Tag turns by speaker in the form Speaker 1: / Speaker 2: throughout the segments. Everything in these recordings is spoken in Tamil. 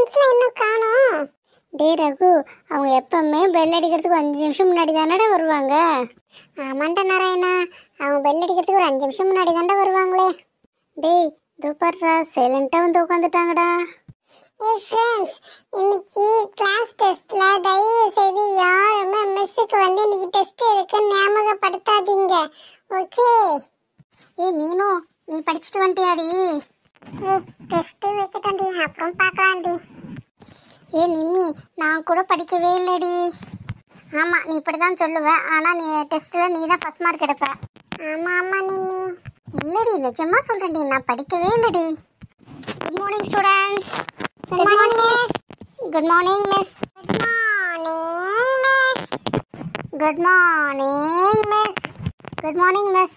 Speaker 1: ஃப்ரெண்ட்ஸ்லாம் இன்னும் காணோம் டேய் ரகு அவங்க எப்பவுமே பெல் அடிக்கிறதுக்கு அஞ்சு நிமிஷம் முன்னாடி தானடா வருவாங்க ஆமாண்டா நாராயணா அவங்க பெல் அடிக்கிறதுக்கு ஒரு அஞ்சு நிமிஷம் முன்னாடி தான்டா வருவாங்களே டேய் தூப்பர்ரா சைலண்டாக வந்து உட்காந்துட்டாங்கடா ஏய் ஃப்ரெண்ட்ஸ் இன்னைக்கு கிளாஸ் டெஸ்ட்ல தயவு செய்து யாருமே மிஸ்ஸுக்கு வந்து இன்னைக்கு டெஸ்ட் இருக்குன்னு ஞாபகப்படுத்தாதீங்க ஓகே ஏய் மீனு நீ படிச்சுட்டு வந்துட்டியாடி ஏய் டெஸ்ட் வைக்கட்டாண்டி அப்புறம் பார்க்கலாம்டி ஏ நிம்மி நான் கூட படிக்கவே இல்லடி ஆமாம் நீ இப்படி தான் சொல்லுவ ஆனால் நீ டெஸ்ட்டில் நீ தான் ஃபஸ்ட் மார்க் எடுப்ப ஆமாம் ஆமாம் நிம்மி இல்லடி நிஜமா சொல்கிறேன்டி நான் படிக்கவே இல்லடி good morning students good morning miss good morning miss good morning miss good morning miss good morning miss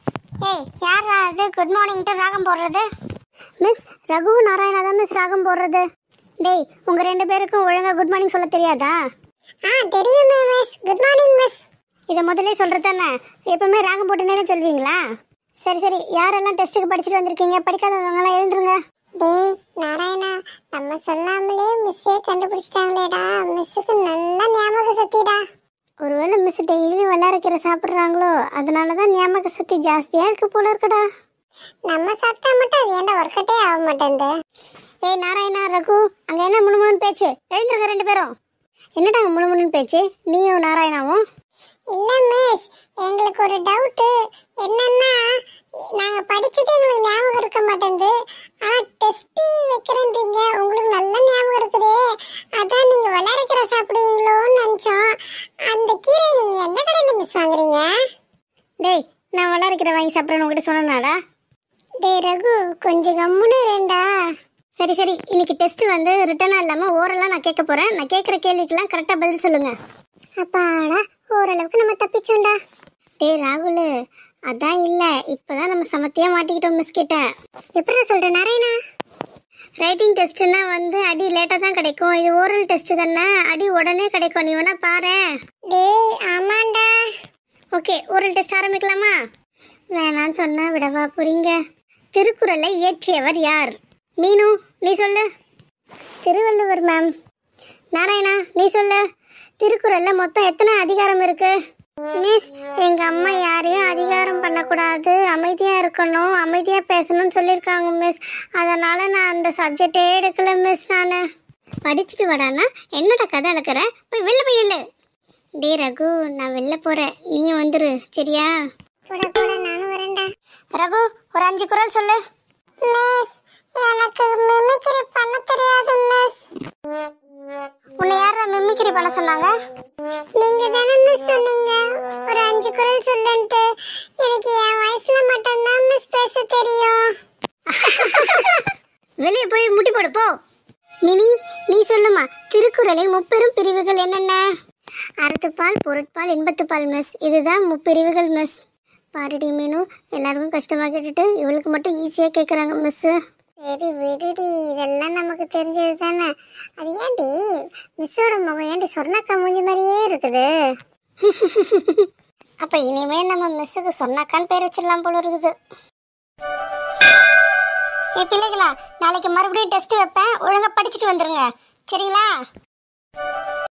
Speaker 1: ஏய் யாரா அது குட் மார்னிங்ட்டு ராகம் போடுறது மிஸ் ரகு நாராயணா தான் மிஸ் ராகம் போடுறது டேய் உங்க ரெண்டு பேருக்கும் ஒழுங்கா குட் மார்னிங் சொல்ல தெரியாதா ஆ தெரியுமே மிஸ் குட் மார்னிங் மிஸ் இதை முதல்ல சொல்றது தானே எப்பவுமே ராகம் போட்டுனே தான் சொல்வீங்களா சரி சரி யாரெல்லாம் டெஸ்ட்டுக்கு படிச்சுட்டு வந்திருக்கீங்க படிக்காதவங்கலாம் எழுந்துருங்க டேய் நாராயணா நம்ம சொல்லாமலே மிஸ்ஸே கண்டுபிடிச்சிட்டாங்களேடா மிஸ்ஸுக்கு நல்ல ஞாபக சக்திடா ஒருவேளை மிஸ் டெய்லி வல்லாரைக்கீரை சாப்பிட்றாங்களோ அதனால தான் ஞாபக சக்தி ஜாஸ்தியா இருக்கு போல இருக்குடா நம்ம சாப்பிட்டா மட்டும் அது ஏன்டா ஒர்க் அவுட்டே ஆக மாட்டேங்குது ஏய் நாராயணா ரகு அங்க என்ன முணுமுணுன்னு பேச்சு எழுந்துருங்க ரெண்டு பேரும் என்னடா அங்க முணுமுணுன்னு பேச்சு நீயும் நாராயணாவும் இல்ல மிஸ் எங்களுக்கு ஒரு டவுட் என்னன்னா நாங்க படிச்சது எங்களுக்கு ஞாபகம் இருக்க மாட்டேங்குது ஆனா டெஸ்ட் வைக்கிறேன்றீங்க உங்களுக்கு நல்ல ஞாபகம் இருக்குதே அதான் நீங்க வளரக்கிற சாப்பிடுவீங்களோன்னு நினைச்சோம் அந்த கீரை நீங்க எந்த கடையில மிஸ் வாங்குறீங்க டேய் நான் வளரக்கிற வாங்கி சாப்பிட்றேன்னு உங்ககிட்ட சொன்னனாடா டேய் ரகு கொஞ்சம் கம்முன்னு இருண்டா சரி சரி இன்னைக்கு டெஸ்ட் வந்து ரிட்டனாக இல்லாமல் ஓரலாக நான் கேட்க போகிறேன் நான் கேட்குற கேள்விக்கெல்லாம் கரெக்டாக பதில் சொல்லுங்க அப்பாடா ஓரளவுக்கு நம்ம தப்பிச்சோம்டா டேய் ராகுல் அதான் இல்லை இப்போதான் நம்ம சமத்தியாக மாட்டிக்கிட்டோம் மிஸ் கிட்ட எப்படி சொல்கிறேன் நாராயணா ரைட்டிங் டெஸ்ட்னா வந்து அடி லேட்டாக தான் கிடைக்கும் இது ஓரல் டெஸ்ட் தானே அடி உடனே கிடைக்கும் நீ வேணா பாரு டேய் ஆமாண்டா ஓகே ஓரல் டெஸ்ட் ஆரம்பிக்கலாமா வேணான்னு சொன்னா விடவா புரிங்க திருக்குறளை இயற்றியவர் யார் மீனு நீ சொல்லு திருவள்ளுவர் மேம் நாராயணா நீ சொல்லு திருக்குறள்ல மொத்தம் எத்தனை அதிகாரம் இருக்கு மிஸ் எங்க அம்மா யாரையும் அதிகாரம் பண்ணக்கூடாது அமைதியா இருக்கணும் அமைதியா பேசணும்னு சொல்லியிருக்காங்க மிஸ் அதனால நான் அந்த சப்ஜெக்டே எடுக்கல மிஸ் நான் படிச்சுட்டு வாடானா என்னடா கதை அளக்கிற போய் வெளில போய் இல்லை டே ரகு நான் வெளில போறேன் நீ வந்துரு சரியா போட போட நானும் வரேன்டா ரகு ஒரு அஞ்சு குரல் சொல்லு மிஸ் எனக்கு மிமிக்ரி பண்ண தெரியாது மிஸ் உன்னை யாரா மிமிக்ரி பண்ண சொன்னாங்க நீங்க தானே மிஸ் சொன்னீங்க ஒரு அஞ்சு குரல் சொல்லுன்ட்டு எனக்கு என் வயசுல மட்டும்தான் மிஸ் பேச தெரியும் வெளியே போய் முட்டி போடு போ மினி நீ சொல்லுமா திருக்குறளின் முப்பெரும் பிரிவுகள் என்னென்ன அறத்துப்பால் பொருட்பால் இன்பத்துப்பால் மிஸ் இதுதான் முப்பிரிவுகள் மிஸ் பாருடி மீனு எல்லாருக்கும் கஷ்டமா கேட்டுட்டு இவளுக்கு மட்டும் ஈஸியாக கேட்குறாங்க மிஸ்ஸு சரி விடுடி இதெல்லாம் நமக்கு தெரிஞ்சது தானே அது ஏன்டி மிஸ்ஸோட முகம் ஏன்டி சொர்ணாக்கா மூஞ்சி மாதிரியே இருக்குது அப்போ இனிமேல் நம்ம மிஸ்ஸுக்கு சொன்னாக்கான்னு பேர் வச்சிடலாம் போல இருக்குது ஏ பிள்ளைகளா நாளைக்கு மறுபடியும் டெஸ்ட் வைப்பேன் ஒழுங்கா படிச்சுட்டு வந்துருங்க சரிங்களா